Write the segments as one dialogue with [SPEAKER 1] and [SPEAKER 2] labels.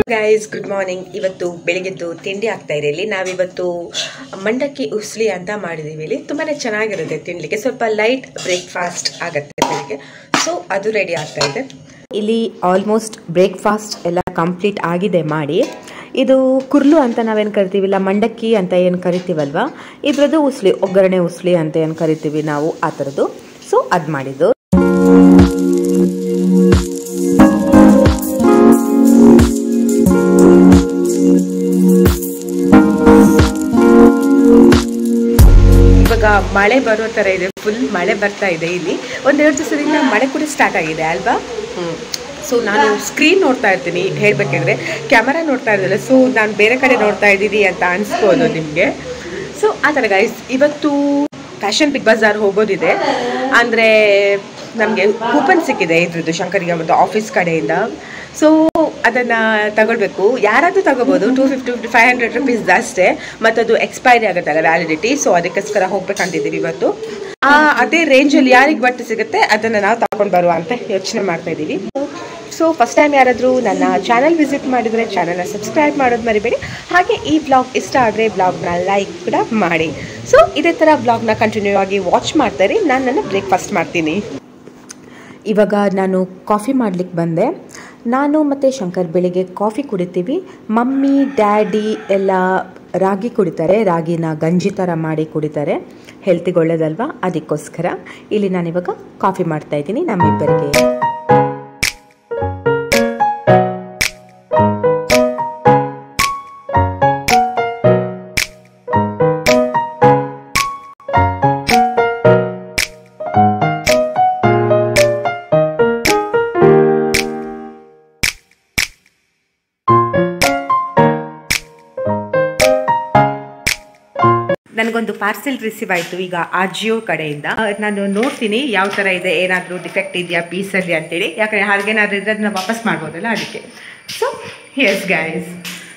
[SPEAKER 1] guys good morning ಇವತ್ತು ಬೆಳಿಗ್ಗೆದ್ದು ತಿಂಡಿ ಆಗ್ತಾ ಇದೆ ಇಲ್ಲಿ ನಾವಿವತ್ತು ಮಂಡಕ್ಕಿ ಉಸ್ಲಿ ಅಂತ ಮಾಡಿದ್ದೀವಿ ಇಲ್ಲಿ ತುಂಬಾ ಚೆನ್ನಾಗಿರುತ್ತೆ ತಿನ್ನಲಿಕ್ಕೆ ಸ್ವಲ್ಪ ಲೈಟ್ ಬ್ರೇಕ್ಫಾಸ್ಟ್ ಆಗುತ್ತೆ ಬೆಳಿಗ್ಗೆ ಸೊ ಅದು ರೆಡಿ ಆಗ್ತಾ ಇದೆ ಇಲ್ಲಿ ಆಲ್ಮೋಸ್ಟ್ ಬ್ರೇಕ್ಫಾಸ್ಟ್ ಎಲ್ಲ ಕಂಪ್ಲೀಟ್ ಆಗಿದೆ ಮಾಡಿ ಇದು ಕುರ್ಲು ಅಂತ ನಾವೇನು ಕರಿತೀವಿಲ್ಲ ಮಂಡಕ್ಕಿ ಅಂತ ಏನು ಕರಿತೀವಲ್ವಾ ಇದ್ರದ್ದು ಉಸ್ಲಿ ಒಗ್ಗರಣೆ ಉಸ್ಲಿ ಅಂತ ಏನು ಕರಿತೀವಿ ನಾವು ಆ ಥರದ್ದು ಸೊ ಅದು ಮಾಡಿದ್ದು ಇವಾಗ ಮಳೆ ಬರೋ ಥರ ಇದೆ ಫುಲ್ ಮಳೆ ಬರ್ತಾ ಇದೆ ಇಲ್ಲಿ ಒಂದೆರಡು ದಿವಸದಿಂದ ಮಳೆ ಕೂಡ ಸ್ಟಾರ್ಟ್ ಆಗಿದೆ ಅಲ್ವಾ ಸೊ ನಾನು ಸ್ಕ್ರೀನ್ ನೋಡ್ತಾ ಇರ್ತೀನಿ ಹೇಳಬೇಕಂದ್ರೆ ಕ್ಯಾಮರಾ ನೋಡ್ತಾ ಇರಲಿಲ್ಲ ಸೊ ನಾನು ಬೇರೆ ಕಡೆ ನೋಡ್ತಾ ಇದ್ದೀನಿ ಅಂತ ಅನಿಸ್ಬೋದು ನಿಮಗೆ ಸೊ ಆ ಥರ ಗೈಸ್ ಇವತ್ತು ಫ್ಯಾಷನ್ ಬಿಗ್ ಬಜಾರ್ ಹೋಗೋದಿದೆ ಅಂದರೆ ನಮಗೆ ಕೂಪನ್ ಸಿಕ್ಕಿದೆ ಇದ್ರದ್ದು ಶಂಕರಿಗೆ ಒಂದು ಆಫೀಸ್ ಕಡೆಯಿಂದ ಸೊ ಅದನ್ನು ತಗೊಳ್ಬೇಕು ಯಾರಾದರೂ ತಗೋಬೋದು two fifty fifty five hundred rupees ಅಷ್ಟೇ ಮತ್ತು ಅದು ಎಕ್ಸ್ಪೈರಿ ಆಗುತ್ತಲ್ಲ ವ್ಯಾಲಿಡಿಟಿ ಸೊ ಅದಕ್ಕೋಸ್ಕರ ಹೋಗ್ಬೇಕಂತಿದ್ದೀವಿ ಇವತ್ತು ಆ, ಅದೇ ರೇಂಜಲ್ಲಿ ಯಾರಿಗೆ ಬಟ್ಟೆ ಸಿಗುತ್ತೆ ಅದನ್ನು ನಾವು ತಗೊಂಡು ಬರುವ ಅಂತ ಯೋಚನೆ ಮಾಡ್ತಾ ಇದ್ದೀವಿ ಸೊ ಫಸ್ಟ್ ಟೈಮ್ ಯಾರಾದರೂ ನನ್ನ ಚಾನಲ್ ವಿಸಿಟ್ ಮಾಡಿದರೆ ಚಾನಲ್ನ ಸಬ್ಸ್ಕ್ರೈಬ್ ಮಾಡೋದು ಮರಿಬೇಡಿ ಹಾಗೆ ಈ ಬ್ಲಾಗ್ ಇಷ್ಟ ಆದರೆ ಬ್ಲಾಗ್ನ ಲೈಕ್ ಕೂಡ ಮಾಡಿ ಸೊ ಇದೇ ಥರ ಬ್ಲಾಗ್ನ ಕಂಟಿನ್ಯೂ ಆಗಿ ವಾಚ್ ಮಾಡ್ತಾರೆ ನಾನು ನನ್ನ ಬ್ರೇಕ್ಫಾಸ್ಟ್ ಮಾಡ್ತೀನಿ ಇವಾಗ ನಾನು ಕಾಫಿ ಮಾಡ್ಲಿಕ್ಕೆ ಬಂದೆ ನಾನು ಮತ್ತು ಶಂಕರ್ ಬೆಳಿಗ್ಗೆ ಕಾಫಿ ಕುಡಿತೀವಿ ಮಮ್ಮಿ ಡ್ಯಾಡಿ ಎಲ್ಲ ರಾಗಿ ಕುಡಿತಾರೆ ರಾಗಿನ ಗಂಜಿ ಥರ ಮಾಡಿ ಕುಡಿತಾರೆ ಹೆಲ್ತಿಗೆ ಒಳ್ಳೇದಲ್ವಾ ಅದಕ್ಕೋಸ್ಕರ ಇಲ್ಲಿ ನಾನಿವಾಗ ಕಾಫಿ ಮಾಡ್ತಾ ಇದ್ದೀನಿ ನಮ್ಮಿಬ್ಬರಿಗೆ ನನಗೊಂದು ಪಾರ್ಸೆಲ್ ರಿಸೀವ್ ಆಯಿತು ಈಗ ಆಜಿಯೋ ಕಡೆಯಿಂದ ಆ, ನಾನು ನೋಡ್ತೀನಿ ಯಾವ ಥರ ಇದೆ ಏನಾದರೂ ಡಿಫೆಕ್ಟ್ ಇದೆಯಾ ಪೀಸಲ್ಲಿ ಅಂತೇಳಿ ಯಾಕಂದರೆ ಹಾಗೇನಾದ್ರೂ ಇದ್ರೆ ಅದನ್ನ ವಾಪಸ್ ಮಾಡ್ಬೋದಲ್ಲ ಅದಕ್ಕೆ ಸೊ ಎಸ್ ಗೈಸ್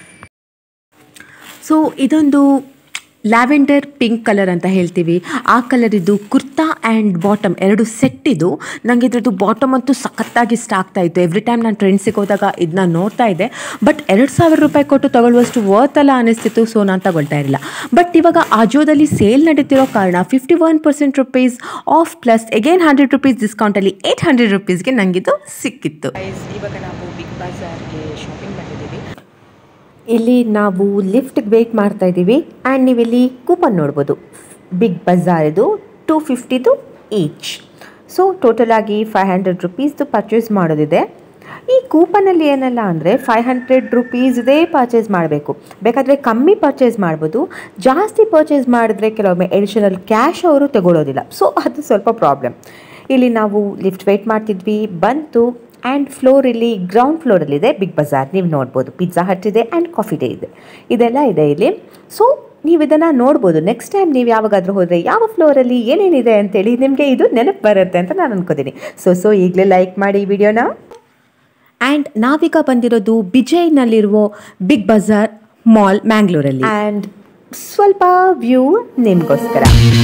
[SPEAKER 2] ಸೊ ಇದೊಂದು ಲ್ಯಾವೆಂಡರ್ ಪಿಂಕ್ ಕಲರ್ ಅಂತ ಹೇಳ್ತೀವಿ ಆ ಕಲರ್ ಇದು ಕುರ್ತಾ ಆ್ಯಂಡ್ ಬಾಟಮ್ ಎರಡು ಸೆಟ್ ಇದು ನನಗೆ ಇದ್ರದ್ದು ಬಾಟಮ್ ಅಂತೂ ಸಖತ್ತಾಗಿ ಇಷ್ಟ ಆಗ್ತಾ ಇತ್ತು ಎವ್ರಿ ಟೈಮ್ ನಾನು ಟ್ರೆಂಡ್ಸಿಗೆ ಹೋದಾಗ ಇದನ್ನ ನೋಡ್ತಾ ಇದ್ದೆ ಬಟ್ ಎರಡು ಸಾವಿರ ರೂಪಾಯಿ ಕೊಟ್ಟು ತಗೊಳ್ಳುವಷ್ಟು ವರ್ತ್ ಅಲ್ಲ ಅನಿಸ್ತಿತ್ತು ಸೊ ನಾನು ತಗೊಳ್ತಾ ಇರಲಿಲ್ಲ ಬಟ್ ಇವಾಗ ಆಜೋದಲ್ಲಿ ಸೇಲ್ ನಡೀತಿರೋ ಕಾರಣ fifty one percent rupees off plus again hundred rupees ಡಿಸ್ಕೌಂಟಲ್ಲಿ ಏಯ್ಟ್ ಹಂಡ್ರೆಡ್ ರುಪೀಸ್ಗೆ ನನಗಿದು ಸಿಕ್ಕಿತ್ತು
[SPEAKER 1] ಗೈಸ್ ಇವಾಗ ನಾವು ಬಿಗ್ ಬಜಾರ್ಗೆ ಶಾಪಿಂಗ್ ಮಾಡಿದ್ದೀವಿ
[SPEAKER 2] ಇಲ್ಲಿ ನಾವು ಲಿಫ್ಟ್ಗೆ ವೇಟ್ ಮಾಡ್ತಾ ಇದ್ದೀವಿ ಆ್ಯಂಡ್ ನೀವು ಇಲ್ಲಿ ಕೂಪನ್ ನೋಡ್ಬೋದು ಬಿಗ್ ಬಜಾರ್ ಇದು ಟೂ ಫಿಫ್ಟಿದು ಈಚ್ ಸೊ ಟೋಟಲ್ ಆಗಿ ಫೈವ್ ಹಂಡ್ರೆಡ್ ರುಪೀಸ್ದು ಪರ್ಚೇಸ್ ಮಾಡೋದಿದೆ ಈ ಕೂಪನಲ್ಲಿ ಏನಲ್ಲ ಅಂದರೆ ಫೈವ್ ಹಂಡ್ರೆಡ್ ರುಪೀಸ್ದೇ ಪರ್ಚೇಸ್ ಮಾಡಬೇಕು ಬೇಕಾದರೆ ಕಮ್ಮಿ ಪರ್ಚೇಸ್ ಮಾಡ್ಬೋದು ಜಾಸ್ತಿ ಪರ್ಚೇಸ್ ಮಾಡಿದ್ರೆ ಕೆಲವೊಮ್ಮೆ ಎಡಿಷನಲ್ ಕ್ಯಾಶ್ ಅವರು ತಗೊಳ್ಳೋದಿಲ್ಲ ಸೊ ಅದು ಸ್ವಲ್ಪ ಪ್ರಾಬ್ಲಮ್ ಇಲ್ಲಿ ನಾವು ಲಿಫ್ಟ್ ವೇಟ್ ಮಾಡ್ತಿದ್ವಿ ಬಂತು ಆ್ಯಂಡ್ ಫ್ಲೋರ್ ಇಲ್ಲಿ ಗ್ರೌಂಡ್ ಫ್ಲೋರಲ್ಲಿದೆ ಬಿಗ್ ಬಜಾರ್ ನೀವು ನೋಡ್ಬೋದು ಪಿಜ್ಜಾ ಹಟ್ ಇದೆ ಆ್ಯಂಡ್ ಕಾಫಿ ಡೇ ಇದೆ ಇದೆಲ್ಲ ಇದೆ ಇಲ್ಲಿ ಸೊ ನೀವು ಇದನ್ನು ನೋಡ್ಬೋದು ನೆಕ್ಸ್ಟ್ ಟೈಮ್ ನೀವು ಯಾವಾಗಾದರೂ ಹೋದರೆ ಯಾವ ಫ್ಲೋರಲ್ಲಿ ಏನೇನಿದೆ ಅಂತೇಳಿ ನಿಮಗೆ ಇದು ನೆನಪು ಬರುತ್ತೆ ಅಂತ ನಾನು ಅನ್ಕೋತೀನಿ ಸೊ ಸೊ ಈಗಲೇ ಲೈಕ್ ಮಾಡಿ ಈ ವಿಡಿಯೋನ ಆ್ಯಂಡ್ ನಾವೀಗ ಬಂದಿರೋದು ಬಿಜೈನಲ್ಲಿರುವ ಬಿಗ್ ಬಜಾರ್ ಮಾಲ್ ಮ್ಯಾಂಗ್ಳೂರಲ್ಲಿ ಆ್ಯಂಡ್ ಸ್ವಲ್ಪ ವ್ಯೂ ನಿಮಗೋಸ್ಕರ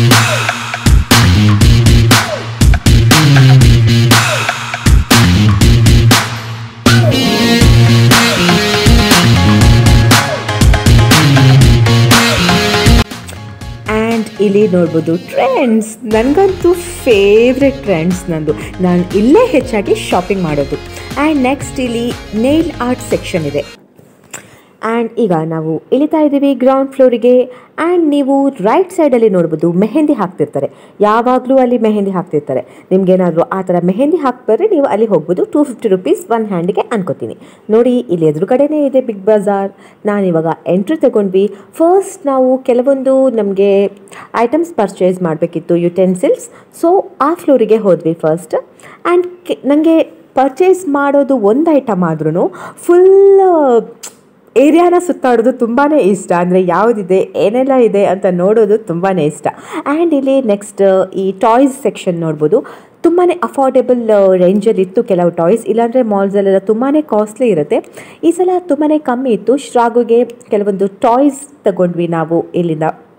[SPEAKER 2] ಆ್ಯಂಡ್ ಇಲ್ಲಿ ನೋಡ್ಬೋದು ಟ್ರೆಂಡ್ಸ್ ನನಗಂತೂ ಫೇವ್ರೆಟ್ ಟ್ರೆಂಡ್ಸ್ ನಂದು ನಾನು ಇಲ್ಲೇ ಹೆಚ್ಚಾಗಿ ಶಾಪಿಂಗ್ ಮಾಡೋದು ಆ್ಯಂಡ್ ನೆಕ್ಸ್ಟ್ ಇಲ್ಲಿ ನೇಲ್ ಆರ್ಟ್ ಸೆಕ್ಷನ್ ಇದೆ ಆ್ಯಂಡ್ ಈಗ ನಾವು ಇಳಿತಾ ಇದ್ದೀವಿ ಗ್ರೌಂಡ್ ಫ್ಲೋರಿಗೆ ಆ್ಯಂಡ್ ನೀವು ರೈಟ್ ಸೈಡಲ್ಲಿ ನೋಡ್ಬೋದು ಮೆಹಂದಿ ಹಾಕ್ತಿರ್ತಾರೆ ಯಾವಾಗಲೂ ಅಲ್ಲಿ ಮೆಹಂದಿ ಹಾಕ್ತಿರ್ತಾರೆ ನಿಮ್ಗೇನಾದರೂ ಆ ಥರ ಮೆಹಂದಿ ಹಾಕ್ಬಾರ್ರೆ ನೀವು ಅಲ್ಲಿ ಹೋಗ್ಬೋದು ಟೂ ಫಿಫ್ಟಿ ರುಪೀಸ್ ಒನ್ ಹ್ಯಾಂಡಿಗೆ ಅನ್ಕೋತೀನಿ ನೋಡಿ ಇಲ್ಲಿ ಎದುರುಗಡೆನೇ ಇದೆ ಬಿಗ್ ಬಜಾರ್ ನಾನಿವಾಗ ಎಂಟ್ರಿ ತಗೊಂಡ್ವಿ ಫಸ್ಟ್ ನಾವು ಕೆಲವೊಂದು ನಮಗೆ ಐಟಮ್ಸ್ ಪರ್ಚೇಸ್ ಮಾಡಬೇಕಿತ್ತು ಯುಟೆನ್ಸಿಲ್ಸ್ ಸೊ ಆ ಫ್ಲೋರಿಗೆ ಹೋದ್ವಿ ಫಸ್ಟ್ ಆ್ಯಂಡ್ ಕೆ ನನಗೆ ಪರ್ಚೇಸ್ ಮಾಡೋದು ಒಂದು ಐಟಮ್ ಆದ್ರೂ ಫುಲ್ ಏರಿಯಾನ ಸುತ್ತಾಡೋದು ತುಂಬಾ ಇಷ್ಟ ಅಂದರೆ ಯಾವುದಿದೆ ಏನೆಲ್ಲ ಇದೆ ಅಂತ ನೋಡೋದು ತುಂಬಾ ಇಷ್ಟ ಆ್ಯಂಡ್ ಇಲ್ಲಿ ನೆಕ್ಸ್ಟ್ ಈ ಟಾಯ್ಸ್ ಸೆಕ್ಷನ್ ನೋಡ್ಬೋದು ತುಂಬಾ ಅಫೋರ್ಡೆಬಲ್ ರೇಂಜಲ್ಲಿ ಇತ್ತು ಕೆಲವು ಟಾಯ್ಸ್ ಇಲ್ಲಾಂದರೆ ಮಾಲ್ಸಲ್ಲೆಲ್ಲ ತುಂಬಾ ಕಾಸ್ಟ್ಲಿ ಇರುತ್ತೆ ಈ ಸಲ ತುಂಬಾ ಕಮ್ಮಿ ಇತ್ತು ಶ್ರಾಗುಗೆ ಕೆಲವೊಂದು ಟಾಯ್ಸ್ ತಗೊಂಡ್ವಿ ನಾವು ಇಲ್ಲಿಂದ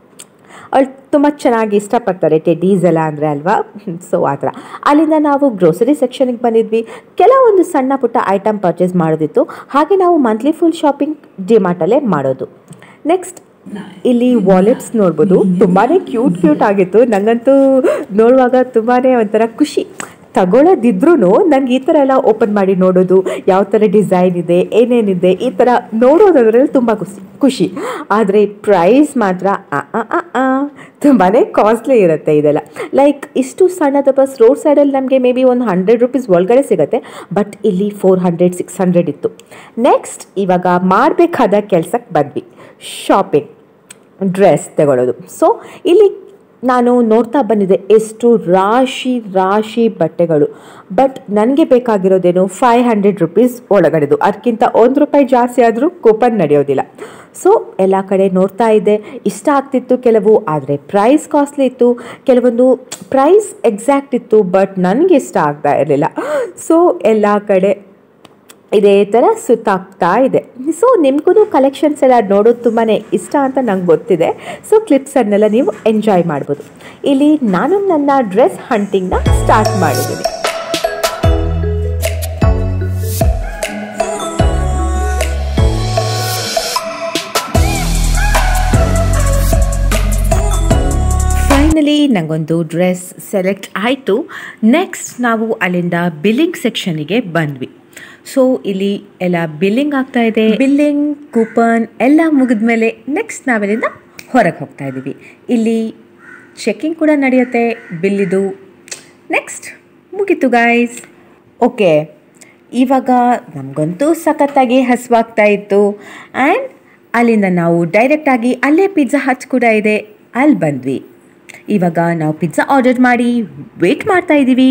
[SPEAKER 2] ಅವಳು ತುಂಬ ಚೆನ್ನಾಗಿ ಇಷ್ಟಪಡ್ತಾರೆ ಟೆಡೀಸ್ ಎಲ್ಲ ಅಂದರೆ ಅಲ್ವಾ ಸೊ ಆ ಥರ ಅಲ್ಲಿಂದ ನಾವು ಗ್ರೋಸರಿ ಸೆಕ್ಷನ್ಗೆ ಬಂದಿದ್ವಿ ಕೆಲವೊಂದು ಸಣ್ಣ ಪುಟ್ಟ ಐಟಮ್ ಪರ್ಚೇಸ್ ಮಾಡೋದಿತ್ತು ಹಾಗೆ ನಾವು ಮಂತ್ಲಿ ಫುಲ್ ಶಾಪಿಂಗ್ ಡಿಮಾರ್ಟಲ್ಲೇ ಮಾಡೋದು ನೆಕ್ಸ್ಟ್ ಇಲ್ಲಿ ವಾಲೆಟ್ಸ್ ನೋಡ್ಬೋದು ತುಂಬಾ ಕ್ಯೂಟ್ ಕ್ಯೂಟ್ ಆಗಿತ್ತು ನನಗಂತೂ ನೋಡುವಾಗ ತುಂಬಾ ಒಂಥರ ಖುಷಿ ತಗೊಳ್ಳೋದಿದ್ರೂ ನನಗೆ ಈ ಥರ ಎಲ್ಲ ಓಪನ್ ಮಾಡಿ ನೋಡೋದು ಯಾವ ಥರ ಡಿಸೈನ್ ಇದೆ ಏನೇನಿದೆ ಈ ಥರ ನೋಡೋದ್ರಲ್ಲಿ ತುಂಬ ಖುಷಿ ಖುಷಿ ಆದರೆ ಪ್ರೈಸ್ ಮಾತ್ರ ತುಂಬಾ ಕಾಸ್ಟ್ಲಿ ಇರುತ್ತೆ ಇದೆಲ್ಲ ಲೈಕ್ ಇಷ್ಟು ಸಣ್ಣದ ಬಸ್ ರೋಡ್ ಸೈಡಲ್ಲಿ ನಮಗೆ ಮೇ ಬಿ ಒಂದು ಹಂಡ್ರೆಡ್ ರುಪೀಸ್ ಒಳಗಡೆ ಸಿಗುತ್ತೆ ಬಟ್ ಇಲ್ಲಿ ಫೋರ್ ಹಂಡ್ರೆಡ್ ಸಿಕ್ಸ್ ಹಂಡ್ರೆಡ್ ಇತ್ತು ನೆಕ್ಸ್ಟ್ ಇವಾಗ ಮಾಡಬೇಕಾದ ಕೆಲಸಕ್ಕೆ ಬಂದ್ವಿ ಶಾಪಿಂಗ್ ಡ್ರೆಸ್ ತಗೊಳ್ಳೋದು ಸೊ ಇಲ್ಲಿ ನಾನು ನೋಡ್ತಾ ಬಂದಿದ್ದೆ ಎಷ್ಟು ರಾಶಿ ರಾಶಿ ಬಟ್ಟೆಗಳು ಬಟ್ ನನಗೆ ಬೇಕಾಗಿರೋದೇನು ಫೈವ್ ಹಂಡ್ರೆಡ್ ರುಪೀಸ್ ಒಳಗಡೆದು ಅದಕ್ಕಿಂತ ಒಂದು ರೂಪಾಯಿ ಜಾಸ್ತಿ ಆದರೂ ಕೂಪನ್ ನಡೆಯೋದಿಲ್ಲ ಸೊ ಎಲ್ಲ ಕಡೆ ನೋಡ್ತಾ ಇದ್ದೆ ಇಷ್ಟ ಆಗ್ತಿತ್ತು ಕೆಲವು ಆದರೆ ಪ್ರೈಸ್ ಕಾಸ್ಟ್ಲಿ ಇತ್ತು ಕೆಲವೊಂದು ಪ್ರೈಸ್ ಎಕ್ಸಾಕ್ಟ್ ಇತ್ತು ಬಟ್ ನನಗೆ ಇಷ್ಟ ಆಗ್ತಾ ಇರಲಿಲ್ಲ ಸೊ ಎಲ್ಲ ಕಡೆ ಇದೇ ಥರ ಸುತ್ತಾಗ್ತಾ ಇದೆ ಸೊ ನಿಮಗೂ ಕಲೆಕ್ಷನ್ಸ್ ಎಲ್ಲ ನೋಡೋದು ತುಂಬಾ ಇಷ್ಟ ಅಂತ ನಂಗೆ ಗೊತ್ತಿದೆ ಸೊ ಕ್ಲಿಪ್ಸನ್ನೆಲ್ಲ ನೀವು ಎಂಜಾಯ್ ಮಾಡ್ಬೋದು ಇಲ್ಲಿ ನಾನು ನನ್ನ ಡ್ರೆಸ್ ಹಂಟಿಂಗ್ನ ಸ್ಟಾರ್ಟ್ ಮಾಡಿದ್ದೀನಿ ಫೈನಲಿ ನನಗೊಂದು ಡ್ರೆಸ್ ಸೆಲೆಕ್ಟ್ ಆಯಿತು ನೆಕ್ಸ್ಟ್ ನಾವು ಅಲ್ಲಿಂದ ಬಿಲ್ಲಿಂಗ್ ಸೆಕ್ಷನಿಗೆ ಬಂದ್ವಿ ಸೊ ಇಲ್ಲಿ ಎಲ್ಲ ಬಿಲ್ಲಿಂಗ್ ಆಗ್ತಾ ಇದೆ ಬಿಲ್ಲಿಂಗ್ ಕೂಪನ್ ಎಲ್ಲ ಮುಗಿದ್ಮೇಲೆ ನೆಕ್ಸ್ಟ್ ನಾವಲ್ಲಿಂದ ಹೊರಗೆ ಹೋಗ್ತಾ ಇದ್ದೀವಿ ಇಲ್ಲಿ ಚೆಕ್ಕಿಂಗ್ ಕೂಡ ನಡೆಯುತ್ತೆ ಬಿಲ್ಲಿದು ನೆಕ್ಸ್ಟ್ ಮುಗೀತು ಗಾಯ್ಸ್ ಓಕೆ ಇವಾಗ ನಮಗಂತೂ ಸಖತ್ತಾಗಿ ಹಸುವಾಗ್ತಾ ಇತ್ತು ಆ್ಯಂಡ್ ಅಲ್ಲಿಂದ ನಾವು ಡೈರೆಕ್ಟಾಗಿ ಅಲ್ಲೇ ಪಿಜ್ಜಾ ಹಚ್ ಕೂಡ ಇದೆ ಅಲ್ಲಿ ಬಂದ್ವಿ ಇವಾಗ ನಾವು ಪಿಜ್ಜಾ ಆರ್ಡರ್ ಮಾಡಿ ವೇಟ್ ಮಾಡ್ತಾ ಇದ್ದೀವಿ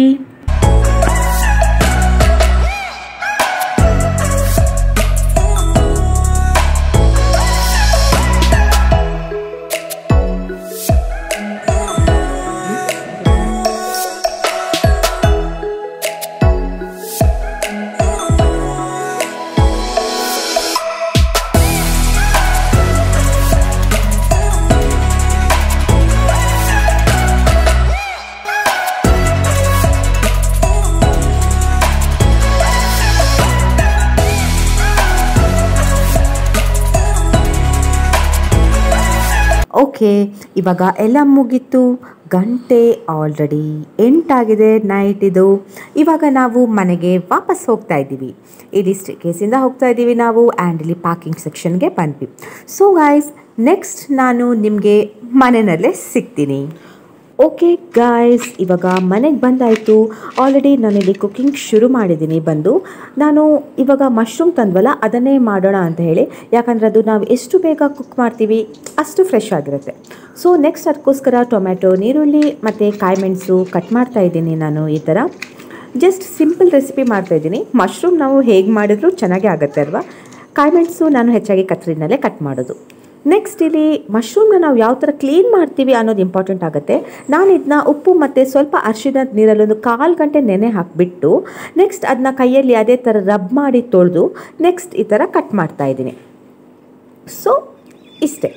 [SPEAKER 2] ಓಕೆ ಇವಾಗ ಎಲ್ಲ ಮುಗೀತು ಗಂಟೆ ಆಲ್ರೆಡಿ ಎಂಟಾಗಿದೆ ನೈಟ್ ಇದು ಇವಾಗ ನಾವು ಮನೆಗೆ ವಾಪಸ್ ಹೋಗ್ತಾ ಇದ್ದೀವಿ ಇಲ್ಲಿ ಕೇಸಿಂದ ಹೋಗ್ತಾ ಇದ್ದೀವಿ ನಾವು ಆ್ಯಂಡ್ ಇಲ್ಲಿ ಪಾರ್ಕಿಂಗ್ ಸೆಕ್ಷನ್ಗೆ ಬಂದ್ವಿ ಸೊ ಗಾಯ್ಸ್ ನೆಕ್ಸ್ಟ್ ನಾನು ನಿಮಗೆ ಮನೆಯಲ್ಲೇ ಸಿಗ್ತೀನಿ ಓಕೆ ಗಾಯ್ಸ್ ಇವಾಗ ಮನೆಗೆ ಬಂದಾಯಿತು ಆಲ್ರೆಡಿ ನಾನಿಲ್ಲಿ ಕುಕ್ಕಿಂಗ್ ಶುರು ಮಾಡಿದ್ದೀನಿ ಬಂದು ನಾನು ಇವಾಗ ಮಶ್ರೂಮ್ ತಂದ್ವಲ್ಲ ಅದನ್ನೇ ಮಾಡೋಣ ಅಂತ ಹೇಳಿ ಯಾಕಂದರೆ ಅದು ನಾವು ಎಷ್ಟು ಬೇಗ ಕುಕ್ ಮಾಡ್ತೀವಿ ಅಷ್ಟು ಫ್ರೆಶ್ ಆಗಿರುತ್ತೆ ಸೊ ನೆಕ್ಸ್ಟ್ ಅದಕ್ಕೋಸ್ಕರ ಟೊಮ್ಯಾಟೊ ನೀರುಳ್ಳಿ ಮತ್ತು ಕಾಯಿ ಮೆಣಸು ಕಟ್ ಮಾಡ್ತಾ ಇದ್ದೀನಿ ನಾನು ಈ ಥರ ಜಸ್ಟ್ ಸಿಂಪಲ್ ರೆಸಿಪಿ ಮಾಡ್ತಾಯಿದ್ದೀನಿ ಮಶ್ರೂಮ್ ನಾವು ಹೇಗೆ ಮಾಡಿದ್ರೂ ಚೆನ್ನಾಗೇ ಆಗುತ್ತೆ ಅಲ್ವಾ ಕಾಯಿ ಮೆಣಸು ನಾನು ಹೆಚ್ಚಾಗಿ ಕತ್ರಿನಲ್ಲೇ ಕಟ್ ಮಾಡೋದು ನೆಕ್ಸ್ಟ್ ಇಲ್ಲಿ ಮಶ್ರೂಮ್ನ ನಾವು ಯಾವ ಥರ ಕ್ಲೀನ್ ಮಾಡ್ತೀವಿ ಅನ್ನೋದು ಇಂಪಾರ್ಟೆಂಟ್ ಆಗುತ್ತೆ ನಾನು ಇದನ್ನ ಉಪ್ಪು ಮತ್ತು ಸ್ವಲ್ಪ ಅರಿಶಿನ ನೀರಲ್ಲಿ ಒಂದು ಕಾಲು ಗಂಟೆ ನೆನೆ ಹಾಕಿಬಿಟ್ಟು ನೆಕ್ಸ್ಟ್ ಅದನ್ನ ಕೈಯಲ್ಲಿ ಅದೇ ಥರ ರಬ್ ಮಾಡಿ ತೊಳೆದು ನೆಕ್ಸ್ಟ್ ಈ ಥರ ಕಟ್ ಮಾಡ್ತಾ ಇದ್ದೀನಿ ಸೊ ಇಷ್ಟೇ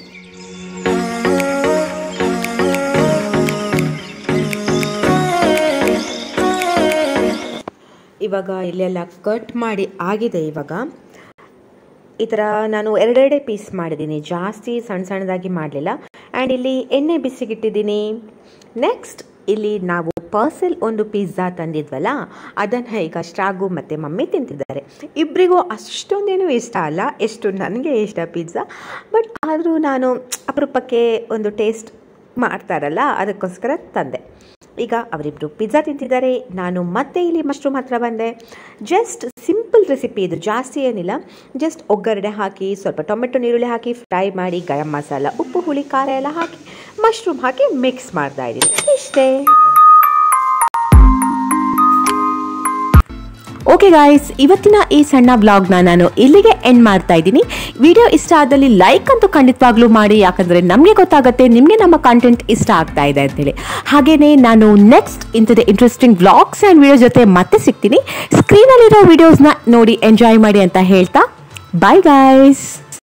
[SPEAKER 2] ಇವಾಗ ಇಲ್ಲೆಲ್ಲ ಕಟ್ ಮಾಡಿ ಆಗಿದೆ ಇವಾಗ ಈ ಥರ ನಾನು ಎರಡೆರಡೇ ಪೀಸ್ ಮಾಡಿದ್ದೀನಿ ಜಾಸ್ತಿ ಸಣ್ಣ ಸಣ್ಣದಾಗಿ ಮಾಡಲಿಲ್ಲ ಆ್ಯಂಡ್ ಇಲ್ಲಿ ಎಣ್ಣೆ ಬಿಸಿಗಿಟ್ಟಿದ್ದೀನಿ ನೆಕ್ಸ್ಟ್ ಇಲ್ಲಿ ನಾವು ಪರ್ಸೆಲ್ ಒಂದು ಪಿಜ್ಜಾ ತಂದಿದ್ವಲ್ಲ ಅದನ್ನು ಈಗ ಸ್ಟ್ರಾಗು ಮತ್ತು ಮಮ್ಮಿ ತಿಂತಿದ್ದಾರೆ ಇಬ್ಬರಿಗೂ ಅಷ್ಟೊಂದೇನು ಇಷ್ಟ ಅಲ್ಲ ಎಷ್ಟು ನನಗೆ ಇಷ್ಟ ಪಿಜ್ಜಾ ಬಟ್ ಆದರೂ ನಾನು ಅಪರೂಪಕ್ಕೆ ಒಂದು ಟೇಸ್ಟ್ ಮಾಡ್ತಾರಲ್ಲ ಅದಕ್ಕೋಸ್ಕರ ತಂದೆ ಈಗ ಅವರಿಬ್ಬರು ಪಿಜ್ಜಾ ತಿಂತಿದ್ದಾರೆ ನಾನು ಮತ್ತೆ ಇಲ್ಲಿ ಮಶ್ರೂಮ್ ಹತ್ರ ಬಂದೆ ಜಸ್ಟ್ ಸಿಂಪಲ್ ರೆಸಿಪಿ ಇದು ಜಾಸ್ತಿ ಏನಿಲ್ಲ ಜಸ್ಟ್ ಒಗ್ಗರಣೆ ಹಾಕಿ ಸ್ವಲ್ಪ ಟೊಮೆಟೊ ನೀರುಳ್ಳಿ ಹಾಕಿ ಫ್ರೈ ಮಾಡಿ ಗರಂ ಮಸಾಲ ಉಪ್ಪು ಹುಳಿ ಖಾರ ಎಲ್ಲ ಹಾಕಿ ಮಶ್ರೂಮ್ ಹಾಕಿ ಮಿಕ್ಸ್ ಮಾಡ್ತಾ ಇದ್ದೀನಿ ಇಷ್ಟೇ ಓಕೆ ಗಾಯ್ಸ್ ಇವತ್ತಿನ ಈ ಸಣ್ಣ ಬ್ಲಾಗ್ನ ನಾನು ಇಲ್ಲಿಗೆ ಎಂಡ್ ಮಾಡ್ತಾ ಇದ್ದೀನಿ ವಿಡಿಯೋ ಇಷ್ಟ ಆದಲ್ಲಿ ಲೈಕ್ ಅಂತೂ ಖಂಡಿತವಾಗ್ಲೂ ಮಾಡಿ ಯಾಕಂದರೆ ನಮಗೆ ಗೊತ್ತಾಗುತ್ತೆ ನಿಮಗೆ ನಮ್ಮ ಕಂಟೆಂಟ್ ಇಷ್ಟ ಆಗ್ತಾ ಇದೆ ಅಂತೇಳಿ ಹಾಗೆಯೇ ನಾನು ನೆಕ್ಸ್ಟ್ ಇಂಥದ್ದು ಇಂಟ್ರೆಸ್ಟಿಂಗ್ ವ್ಲಾಗ್ಸ್ ಆ್ಯಂಡ್ ವಿಡಿಯೋ ಜೊತೆ ಮತ್ತೆ ಸಿಗ್ತೀನಿ ಸ್ಕ್ರೀನಲ್ಲಿರೋ ವಿಡಿಯೋಸ್ನ ನೋಡಿ ಎಂಜಾಯ್ ಮಾಡಿ ಅಂತ ಹೇಳ್ತಾ ಬಾಯ್ ಗಾಯ್ಸ್